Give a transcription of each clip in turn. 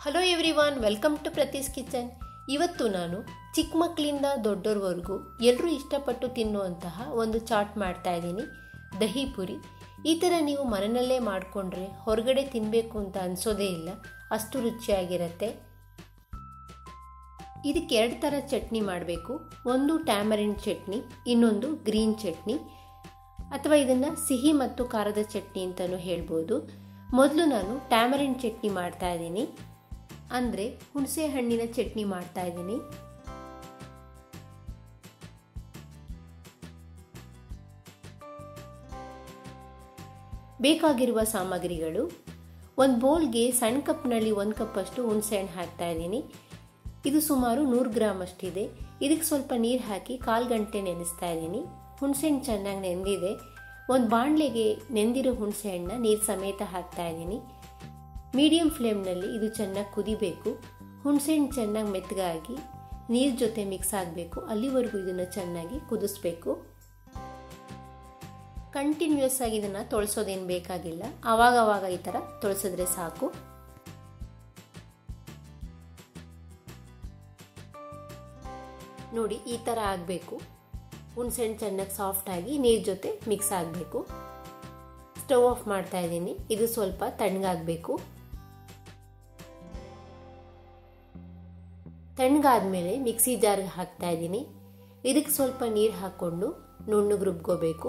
hello every welcome to ಪ್ರತೀಸ್ kitchen ಇವತ್ತು ನಾನು ಚಿಕ್ಕ ಮಕ್ಕಳಿಂದ ದೊಡ್ಡೋರ್ವರೆಗೂ ಎಲ್ಲರೂ ಇಷ್ಟಪಟ್ಟು ತಿನ್ನುವಂತಹ ಒಂದು ಚಾಟ್ ಮಾಡ್ತಾ ಇದ್ದೀನಿ ದಹಿ ಪುರಿ ಈ ಥರ ನೀವು ಮನೆಯಲ್ಲೇ ಮಾಡಿಕೊಂಡ್ರೆ ಹೊರಗಡೆ ತಿನ್ನಬೇಕು ಅಂತ ಅನಿಸೋದೇ ಇಲ್ಲ ಅಷ್ಟು ರುಚಿಯಾಗಿರುತ್ತೆ ಇದಕ್ಕೆ ಎರಡು ಥರ ಚಟ್ನಿ ಮಾಡಬೇಕು ಒಂದು ಟ್ಯಾಮರಿನ್ ಚಟ್ನಿ ಇನ್ನೊಂದು ಗ್ರೀನ್ ಚಟ್ನಿ ಅಥವಾ ಇದನ್ನು ಸಿಹಿ ಮತ್ತು ಖಾರದ ಚಟ್ನಿ ಅಂತಲೂ ಹೇಳ್ಬೋದು ಮೊದಲು ನಾನು ಟ್ಯಾಮರಿನ್ ಚಟ್ನಿ ಮಾಡ್ತಾ ಇದ್ದೀನಿ ಅಂದರೆ ಹುಣಸೆ ಹಣ್ಣಿನ ಚಟ್ನಿ ಮಾಡ್ತಾ ಇದ್ದೀನಿ ಬೇಕಾಗಿರುವ ಸಾಮಗ್ರಿಗಳು ಒಂದು ಬೌಲ್ಗೆ ಸಣ್ಣ ಕಪ್ನಲ್ಲಿ ಒಂದು ಕಪ್ಪಷ್ಟು ಹುಣಸೆ ಹಣ್ಣು ಹಾಕ್ತಾ ಇದ್ದೀನಿ ಇದು ಸುಮಾರು ನೂರು ಗ್ರಾಮ್ ಅಷ್ಟಿದೆ ಇದಕ್ಕೆ ಸ್ವಲ್ಪ ನೀರು ಹಾಕಿ ಕಾಲು ಗಂಟೆ ನೆನೆಸ್ತಾ ಇದ್ದೀನಿ ಹುಣಸೆ ಹಣ್ಣು ಚೆನ್ನಾಗಿ ನೆಂದಿದೆ ಒಂದು ಬಾಣಲೆಗೆ ನೆಂದಿರೋ ಹುಣಸೆ ಹಣ್ಣನ್ನ ನೀರು ಸಮೇತ ಹಾಕ್ತಾ ಇದ್ದೀನಿ ಮೀಡಿಯಂ ಫ್ಲೇಮ್ನಲ್ಲಿ ಇದು ಚೆನ್ನಾಗಿ ಕುದಿಬೇಕು ಹುಣಸೆ ಹಣ್ಣು ಚೆನ್ನಾಗಿ ಮೆತ್ತಗಾಗಿ ನೀರು ಜೊತೆ ಮಿಕ್ಸ್ ಆಗಬೇಕು ಅಲ್ಲಿವರೆಗೂ ಇದನ್ನು ಚೆನ್ನಾಗಿ ಕುದಿಸ್ಬೇಕು ಕಂಟಿನ್ಯೂಸ್ ಆಗಿ ಇದನ್ನು ತೊಳಸೋದೇನು ಬೇಕಾಗಿಲ್ಲ ಆವಾಗ ಆವಾಗ ಈ ಥರ ತೊಳಸಿದ್ರೆ ಸಾಕು ನೋಡಿ ಈ ಥರ ಆಗಬೇಕು ಹುಣಸೆಹಣ್ಣು ಚೆನ್ನಾಗಿ ಸಾಫ್ಟಾಗಿ ನೀರು ಜೊತೆ ಮಿಕ್ಸ್ ಆಗಬೇಕು ಸ್ಟವ್ ಆಫ್ ಮಾಡ್ತಾ ಇದ್ದೀನಿ ಇದು ಸ್ವಲ್ಪ ತಣ್ಣಗಾಗಬೇಕು ತಣ್ಣಗಾದ್ಮೇಲೆ ಮಿಕ್ಸಿ ಜಾರ್ಗೆ ಹಾಕ್ತಾ ಇದ್ದೀನಿ ಇದಕ್ಕೆ ಸ್ವಲ್ಪ ನೀರು ಹಾಕ್ಕೊಂಡು ನುಣ್ಣಗೆ ರುಬ್ಕೋಬೇಕು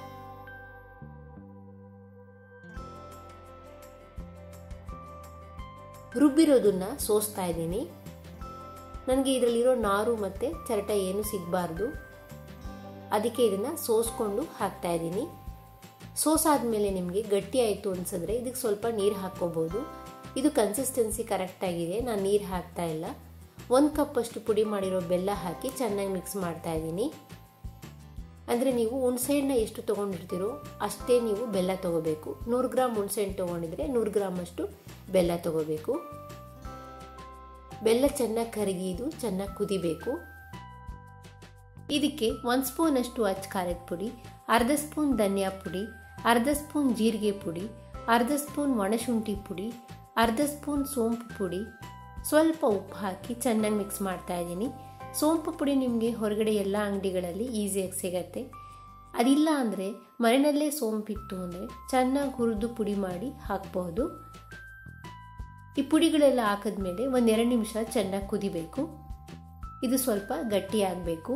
ರುಬ್ಬಿರೋದನ್ನ ಸೋಸ್ತಾ ಇದ್ದೀನಿ ನನಗೆ ಇದರಲ್ಲಿರೋ ನಾರು ಮತ್ತು ಚರಟ ಏನು ಸಿಗಬಾರ್ದು ಅದಕ್ಕೆ ಇದನ್ನು ಸೋಸ್ಕೊಂಡು ಹಾಕ್ತಾ ಇದ್ದೀನಿ ಸೋಸಾದ್ಮೇಲೆ ನಿಮಗೆ ಗಟ್ಟಿ ಆಯಿತು ಅನ್ಸಿದ್ರೆ ಇದಕ್ಕೆ ಸ್ವಲ್ಪ ನೀರು ಹಾಕ್ಕೋಬೋದು ಇದು ಕನ್ಸಿಸ್ಟೆನ್ಸಿ ಕರೆಕ್ಟಾಗಿದೆ ನಾನು ನೀರು ಹಾಕ್ತಾ ಇಲ್ಲ ಒಂದು ಕಪ್ಪಷ್ಟು ಪುಡಿ ಮಾಡಿರೋ ಬೆಲ್ಲ ಹಾಕಿ ಚೆನ್ನಾಗಿ ಮಿಕ್ಸ್ ಮಾಡ್ತಾ ಇದ್ದೀನಿ ಅಂದರೆ ನೀವು ಹುಣಸೆಹಣ್ಣ ಎಷ್ಟು ತೊಗೊಂಡಿರ್ತೀರೋ ಅಷ್ಟೇ ನೀವು ಬೆಲ್ಲ ತೊಗೋಬೇಕು ನೂರು ಗ್ರಾಮ್ ಹುಣಸೆಹಣ್ಣು ತೊಗೊಂಡಿದ್ರೆ ನೂರು ಗ್ರಾಮ್ ಅಷ್ಟು ಬೆಲ್ಲ ತೊಗೋಬೇಕು ಬೆಲ್ಲ ಚೆನ್ನಾಗಿ ಕರಗಿದು ಚೆನ್ನಾಗಿ ಕುದಿಬೇಕು ಇದಕ್ಕೆ ಒಂದು ಸ್ಪೂನ್ ಅಷ್ಟು ಅಚ್ಚ ಖಾರದ ಪುಡಿ ಅರ್ಧ ಸ್ಪೂನ್ ಧನಿಯಾ ಪುಡಿ ಅರ್ಧ ಸ್ಪೂನ್ ಜೀರಿಗೆ ಪುಡಿ ಅರ್ಧ ಸ್ಪೂನ್ ಒಣಶುಂಠಿ ಪುಡಿ ಅರ್ಧ ಸ್ಪೂನ್ ಸೋಂಪು ಪುಡಿ ಸ್ವಲ್ಪ ಉಪ್ಪು ಹಾಕಿ ಚೆನ್ನಾಗಿ ಮಿಕ್ಸ್ ಮಾಡ್ತಾ ಇದ್ದೀನಿ ಸೋಂಪು ಪುಡಿ ನಿಮಗೆ ಹೊರಗಡೆ ಎಲ್ಲ ಅಂಗಡಿಗಳಲ್ಲಿ ಈಸಿಯಾಗಿ ಸಿಗತ್ತೆ ಅದಿಲ್ಲ ಅಂದರೆ ಮನೆಯಲ್ಲೇ ಸೋಂಪಿತ್ತು ಅಂದರೆ ಚೆನ್ನಾಗಿ ಹುರಿದು ಪುಡಿ ಮಾಡಿ ಹಾಕ್ಬೋದು ಈ ಪುಡಿಗಳೆಲ್ಲ ಹಾಕಿದ್ಮೇಲೆ ಒಂದೆರಡು ನಿಮಿಷ ಚೆನ್ನಾಗಿ ಕುದಿಬೇಕು ಇದು ಸ್ವಲ್ಪ ಗಟ್ಟಿಯಾಗಬೇಕು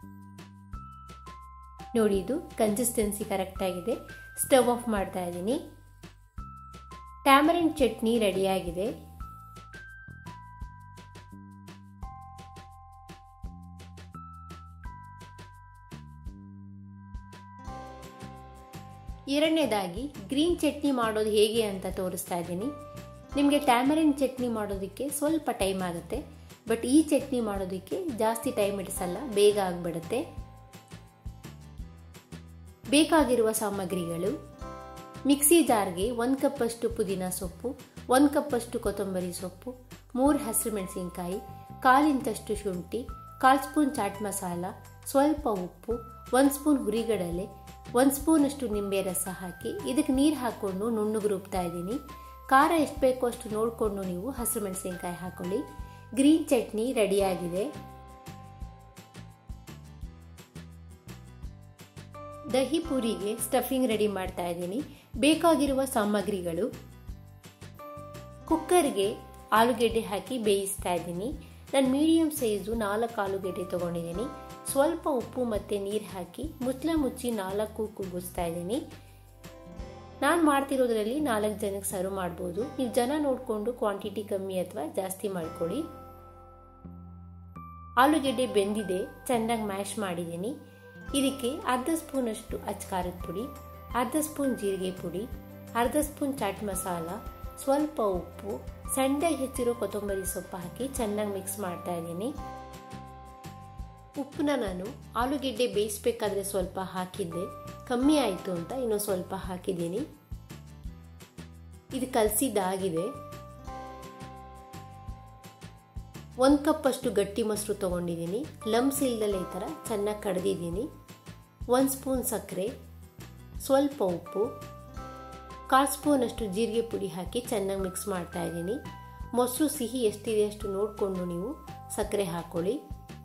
ನೋಡಿ ಇದು ಕನ್ಸಿಸ್ಟೆನ್ಸಿ ಕರೆಕ್ಟಾಗಿದೆ ಸ್ಟವ್ ಆಫ್ ಮಾಡ್ತಾ ಇದ್ದೀನಿ ಟ್ಯಾಮರಿನ್ ಚಟ್ನಿ ರೆಡಿಯಾಗಿದೆ ಎರಡನೇದಾಗಿ ಗ್ರೀನ್ ಚಟ್ನಿ ಮಾಡೋದು ಹೇಗೆ ಅಂತ ತೋರಿಸ್ತಾ ಇದ್ದೀನಿ ನಿಮಗೆ ಟ್ಯಾಮರಿನ್ ಚಟ್ನಿ ಮಾಡೋದಕ್ಕೆ ಸ್ವಲ್ಪ ಟೈಮ್ ಆಗುತ್ತೆ ಬಟ್ ಈ ಚಟ್ನಿ ಮಾಡೋದಕ್ಕೆ ಜಾಸ್ತಿ ಟೈಮ್ ಇಡಿಸಲ್ಲ ಬೇಗ ಆಗಿಬಿಡುತ್ತೆ ಬೇಕಾಗಿರುವ ಸಾಮಗ್ರಿಗಳು ಮಿಕ್ಸಿ ಜಾರ್ಗೆ ಒಂದು ಕಪ್ಪಷ್ಟು ಪುದೀನ ಸೊಪ್ಪು ಒಂದು ಕಪ್ಪಷ್ಟು ಕೊತ್ತಂಬರಿ ಸೊಪ್ಪು ಮೂರು ಹಸಿರು ಮೆಣಸಿನ್ಕಾಯಿ ಕಾಲಿಂತಷ್ಟು ಶುಂಠಿ ಕಾಲು ಸ್ಪೂನ್ ಚಾಟ್ ಮಸಾಲ ಸ್ವಲ್ಪ ಉಪ್ಪು ಒಂದು ಸ್ಪೂನ್ ಹುರಿಗಡಲೆ ಒಂದು ಸ್ಪೂನಷ್ಟು ನಿಂಬೆ ರಸ ಹಾಕಿ ಇದಕ್ಕೆ ನೀರು ಹಾಕ್ಕೊಂಡು ನುಣ್ಣಗೆ ರುಬ್ತಾ ಇದ್ದೀನಿ ಖಾರ ಎಷ್ಟು ಬೇಕೋ ಅಷ್ಟು ನೋಡಿಕೊಂಡು ನೀವು ಹಸಿರು ಮೆಣಸಿನ್ಕಾಯಿ ಹಾಕೊಳ್ಳಿ ಗ್ರೀನ್ ಚಟ್ನಿ ರೆಡಿಯಾಗಿದೆ ದಹಿ ಪೂರಿಗೆ ಸ್ಟಫಿಂಗ್ ರೆಡಿ ಮಾಡ್ತಾ ಇದ್ದೀನಿ ಬೇಕಾಗಿರುವ ಸಾಮಗ್ರಿಗಳು ಕುಕ್ಕರ್ಗೆ ಆಲೂಗೆಡ್ಡೆ ಹಾಕಿ ಬೇಯಿಸ್ತಾ ಇದ್ದೀನಿ ನಾನು ಮೀಡಿಯಂ ಸೈಜು ನಾಲ್ಕು ಆಲೂಗೆಡ್ಡೆ ತೊಗೊಂಡಿದ್ದೀನಿ ಸ್ವಲ್ಪ ಉಪ್ಪು ಮತ್ತು ನೀರು ಹಾಕಿ ಮುಚ್ಚಲ ಮುಚ್ಚಿ ನಾಲ್ಕು ಕುಗ್ಗಿಸ್ತಾ ಇದ್ದೀನಿ ನಾನು ಮಾಡ್ತಿರೋದ್ರಲ್ಲಿ ನಾಲ್ಕು ಜನಕ್ಕೆ ಸರ್ವ್ ಮಾಡ್ಬೋದು ನೀವು ಜನ ನೋಡಿಕೊಂಡು ಕ್ವಾಂಟಿಟಿ ಕಮ್ಮಿ ಅಥವಾ ಜಾಸ್ತಿ ಮಾಡ್ಕೊಳ್ಳಿ ಆಲೂಗೆಡ್ಡೆ ಬೆಂದಿದೆ ಚೆನ್ನಾಗಿ ಮ್ಯಾಶ್ ಮಾಡಿದ್ದೀನಿ ಇದಕ್ಕೆ ಅರ್ಧ ಸ್ಪೂನಷ್ಟು ಅಚ್ಚ ಖಾರದ ಪುಡಿ ಅರ್ಧ ಸ್ಪೂನ್ ಜೀರಿಗೆ ಪುಡಿ ಅರ್ಧ ಸ್ಪೂನ್ ಚಾಟ್ ಮಸಾಲ ಸ್ವಲ್ಪ ಉಪ್ಪು ಸಣ್ಣದಾಗಿ ಹೆಚ್ಚಿರೋ ಕೊತ್ತಂಬರಿ ಸೊಪ್ಪು ಹಾಕಿ ಚೆನ್ನಾಗಿ ಮಿಕ್ಸ್ ಮಾಡ್ತಾ ಇದ್ದೀನಿ ಉಪ್ಪನ್ನ ನಾನು ಆಲೂಗೆಡ್ಡೆ ಬೇಯಿಸ್ಬೇಕಾದ್ರೆ ಸ್ವಲ್ಪ ಹಾಕಿದ್ದೆ ಕಮ್ಮಿ ಆಯಿತು ಅಂತ ಇನ್ನೂ ಸ್ವಲ್ಪ ಹಾಕಿದ್ದೀನಿ ಇದು ಕಲಸಿದ್ದಾಗಿದೆ ಒಂದು ಕಪ್ಪಷ್ಟು ಗಟ್ಟಿ ಮೊಸರು ತೊಗೊಂಡಿದ್ದೀನಿ ಲಮ್ಸ್ ಇಲ್ದಲೆ ಈ ಥರ ಚೆನ್ನಾಗಿ ಕಡ್ದಿದ್ದೀನಿ ಒಂದು ಸ್ಪೂನ್ ಸಕ್ಕರೆ ಸ್ವಲ್ಪ ಉಪ್ಪು ಕಾಲು ಸ್ಪೂನಷ್ಟು ಜೀರಿಗೆ ಪುಡಿ ಹಾಕಿ ಚೆನ್ನಾಗಿ ಮಿಕ್ಸ್ ಮಾಡ್ತಾ ಇದ್ದೀನಿ ಮೊಸರು ಸಿಹಿ ಎಷ್ಟಿದೆ ಅಷ್ಟು ನೋಡಿಕೊಂಡು ನೀವು ಸಕ್ಕರೆ ಹಾಕೊಳ್ಳಿ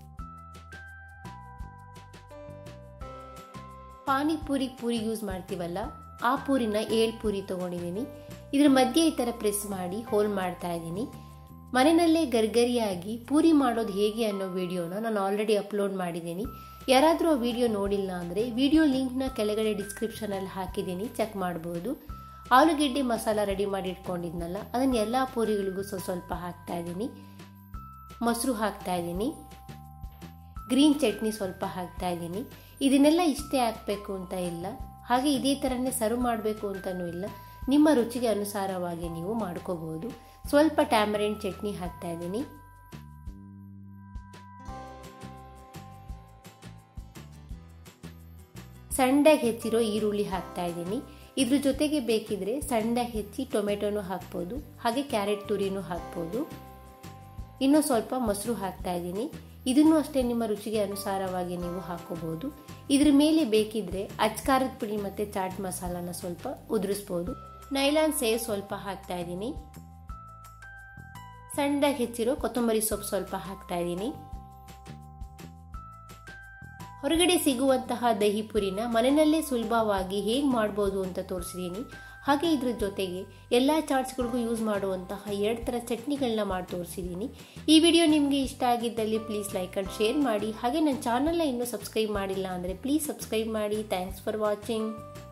ಪಾನಿಪುರಿ ಪೂರಿ ಯೂಸ್ ಮಾಡ್ತೀವಲ್ಲ ಆ ಪೂರಿನ ಏಳು ಪೂರಿ ತೊಗೊಂಡಿದ್ದೀನಿ ಇದ್ರ ಮಧ್ಯೆ ಈ ಥರ ಪ್ರೆಸ್ ಮಾಡಿ ಹೋಲ್ ಮಾಡ್ತಾ ಇದ್ದೀನಿ ಮನೆಯಲ್ಲೇ ಗರ್ಗರಿಯಾಗಿ ಪೂರಿ ಮಾಡೋದು ಹೇಗೆ ಅನ್ನೋ ವಿಡಿಯೋನ ನಾನು ಆಲ್ರೆಡಿ ಅಪ್ಲೋಡ್ ಮಾಡಿದ್ದೀನಿ ಯಾರಾದರೂ ಆ ವಿಡಿಯೋ ನೋಡಿಲ್ಲ ಅಂದರೆ ವಿಡಿಯೋ ಲಿಂಕ್ನ ಕೆಳಗಡೆ ಡಿಸ್ಕ್ರಿಪ್ಷನಲ್ಲಿ ಹಾಕಿದ್ದೀನಿ ಚೆಕ್ ಮಾಡ್ಬೋದು ಆಲೂಗೆಡ್ಡೆ ಮಸಾಲ ರೆಡಿ ಮಾಡಿ ಇಟ್ಕೊಂಡಿದ್ನಲ್ಲ ಅದನ್ನು ಎಲ್ಲ ಪೂರಿಗಳಿಗೂ ಸ್ವಲ್ಪ ಸ್ವಲ್ಪ ಹಾಕ್ತಾ ಇದ್ದೀನಿ ಮೊಸರು ಹಾಕ್ತಾ ಇದ್ದೀನಿ ಗ್ರೀನ್ ಚಟ್ನಿ ಸ್ವಲ್ಪ ಹಾಕ್ತಾ ಇದ್ದೀನಿ ಇದನ್ನೆಲ್ಲ ಇಷ್ಟೇ ಹಾಕಬೇಕು ಅಂತ ಇಲ್ಲ ಹಾಗೆ ಇದೇ ಥರನೇ ಸರ್ವ್ ಮಾಡಬೇಕು ಅಂತಲೂ ಇಲ್ಲ ನಿಮ್ಮ ರುಚಿಗೆ ಅನುಸಾರವಾಗಿ ನೀವು ಮಾಡ್ಕೋಬಹುದು ಸ್ವಲ್ಪ ಟ್ಯಾಮರಿನ್ ಚಟ್ನಿ ಹಾಕ್ತಾ ಇದ್ದೀನಿ ಸಣ್ಣದಾಗಿ ಹೆಚ್ಚಿರೋ ಈರುಳ್ಳಿ ಹಾಕ್ತಾ ಇದ್ದೀನಿ ಇದ್ರ ಜೊತೆಗೆ ಬೇಕಿದ್ರೆ ಸಣ್ಣದಾಗಿ ಹೆಚ್ಚಿ ಟೊಮೆಟೊನು ಹಾಕ್ಬೋದು ಹಾಗೆ ಕ್ಯಾರೆಟ್ ತುರಿನೂ ಹಾಕ್ಬೋದು ಇನ್ನೂ ಸ್ವಲ್ಪ ಮೊಸರು ಹಾಕ್ತಾ ಇದ್ದೀನಿ ಇದನ್ನು ಅಷ್ಟೇ ನಿಮ್ಮ ರುಚಿಗೆ ಅನುಸಾರವಾಗಿ ನೀವು ಹಾಕೋಬಹುದು ಇದ್ರ ಮೇಲೆ ಬೇಕಿದ್ರೆ ಅಚ್ಕಾರದ ಪುಡಿ ಮತ್ತು ಚಾಟ್ ಮಸಾಲಾನ ಸ್ವಲ್ಪ ಉದುರಿಸ್ಬೋದು ನೈಲಾನ್ ಸೇವ್ ಸ್ವಲ್ಪ ಹಾಕ್ತಾ ಇದ್ದೀನಿ ಸಣ್ಣದಾಗಿ ಹೆಚ್ಚಿರೋ ಕೊತ್ತಂಬರಿ ಸೊಪ್ಪು ಸ್ವಲ್ಪ ಹಾಕ್ತಾ ಇದ್ದೀನಿ ಹೊರಗಡೆ ಸಿಗುವಂತಹ ದಹಿ ಪುರಿನ ಮನೆಯಲ್ಲೇ ಸುಲಭವಾಗಿ ಹೇಗೆ ಮಾಡ್ಬೋದು ಅಂತ ತೋರಿಸಿದ್ದೀನಿ ಹಾಗೆ ಇದ್ರ ಜೊತೆಗೆ ಎಲ್ಲ ಚಾಟ್ಸ್ಗಳಿಗೂ ಯೂಸ್ ಮಾಡುವಂತಹ ಎರಡು ಥರ ಚಟ್ನಿಗಳನ್ನ ಮಾಡಿ ತೋರಿಸಿದ್ದೀನಿ ಈ ವಿಡಿಯೋ ನಿಮಗೆ ಇಷ್ಟ ಆಗಿದ್ದಲ್ಲಿ ಪ್ಲೀಸ್ ಲೈಕ್ ಆ್ಯಂಡ್ ಶೇರ್ ಮಾಡಿ ಹಾಗೆ ನನ್ನ ಚಾನಲ್ನ ಇನ್ನೂ ಸಬ್ಸ್ಕ್ರೈಬ್ ಮಾಡಿಲ್ಲ ಅಂದರೆ ಪ್ಲೀಸ್ ಸಬ್ಸ್ಕ್ರೈಬ್ ಮಾಡಿ ಥ್ಯಾಂಕ್ಸ್ ಫಾರ್ ವಾಚಿಂಗ್